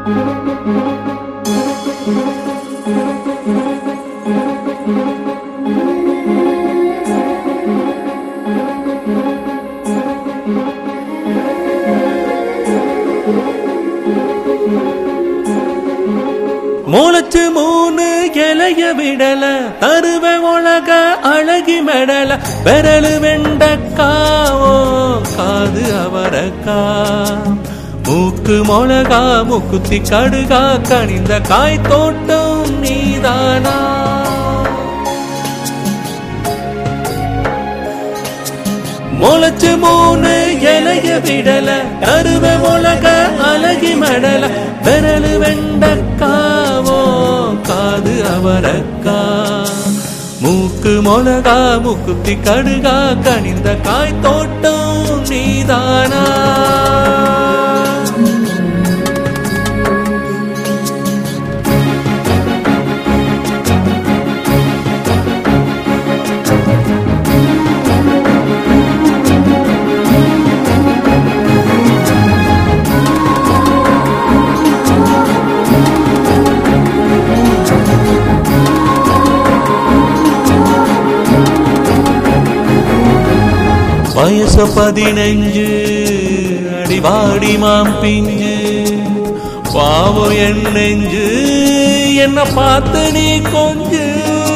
முளைச்சு மூணு இலைய விடல தருவ உலக அழகி மெடல விரலு வெண்டக்காவோ காது அவரக்கா மூக்கு மொளகா முக்குத்தி கடுகா கனிந்த காய் தோட்டம் நீதானா முளைச்சு மூணு இலைய விடல கருவ உலக அழகி மடல விரலு வெண்டக்காவோ காது அவரக்கா மூக்கு மொளகா முக்குத்தி கடுகா கனிந்த காய் தோட்டம் நீதானா வயசு பதினஞ்சு அடிவாடி மாம் பிஞ்சு பாவம் என் நெஞ்சு என்ன பார்த்து நீ கொஞ்சு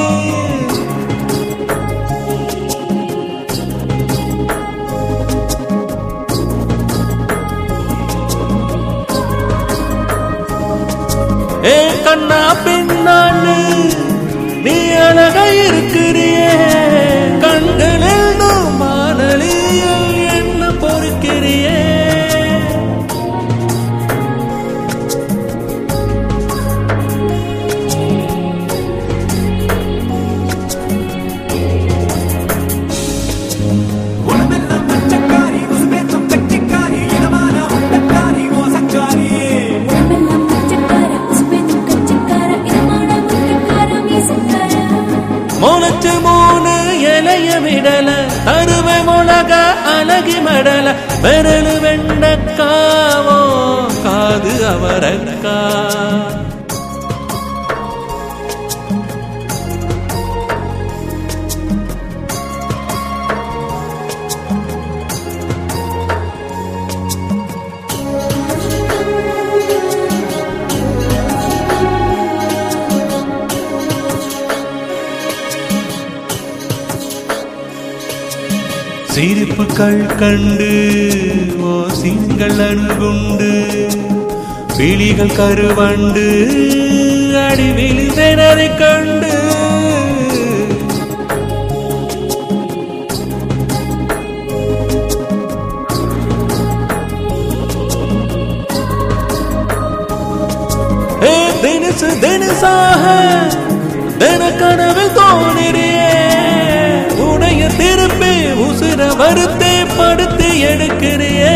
ஏ கண்ணா பின்னான்னு நீ அழகா இருக்கிறியே கண்களில் மானலியில் என்ன பொறுக்கிறியே உடம்பெல்லாம் பச்சைக்காரி உசுபேற்றும் கட்டிக்காரி இனமான உண்டக்காரி மோசக்காரி உடம்பெல்லாம் பச்சைக்கார, உசுப்பேச்சும் கச்சைக்கார, இதமான முட்டைக்கார, மீசக்கார. முளைச்சு மூணு இலைய விடல அருவ முளக அழகி மடல விரலு வெண்டக்காவோ காது அவரக்கா சிரிப்புகள் கண்டு ஓ சிங்கள் அணுகுண்டு விழிகள் கருவண்டு அடி விழுந்தனரை கண்டு ஏ தினசு தினசாக தின கனவில் தோணிறியே உடைய திருப்பி உசுர வருத்தே படுத்து எடுக்கிறியே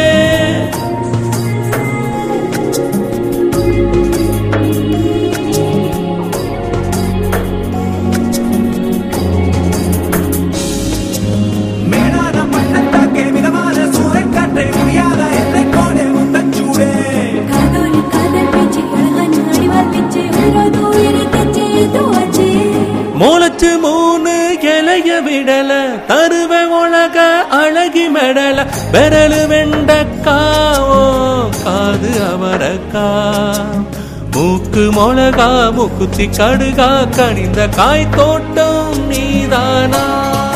மேலான பள்ளத்தாக்கே மிதமான சூறைக்காற்றை முடியாத எல்லை கோடே முத்தச்சூடே காதோலி காதல் பேச்சு, அழகான அடிவார் பேச்சு, உயிரோடு உயிரை தச்சு துவச்சு. மூளைச்சு மூணு இலைய விடல தருவ உலக அழகி மெடல விரலு வெண்டக்காவோ காது அவரக்கா மூக்கு மொளகா முக்குத்தி கடுகா கனிந்த காய் தோட்டம் நீதானா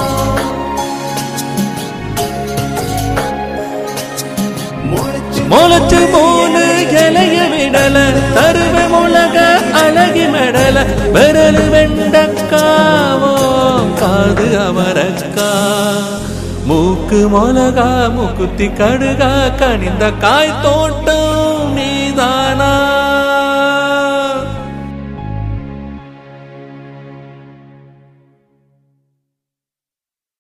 முளைச்சு மூணு இலைய விடல தருவ உலக அழகி மெடல விரலு வெண்டக்காவோ காது அவரக்கா மூக்கு மொளகா முக்குத்தி கடுகா கனிந்த காய் தோட்டம் நீதானா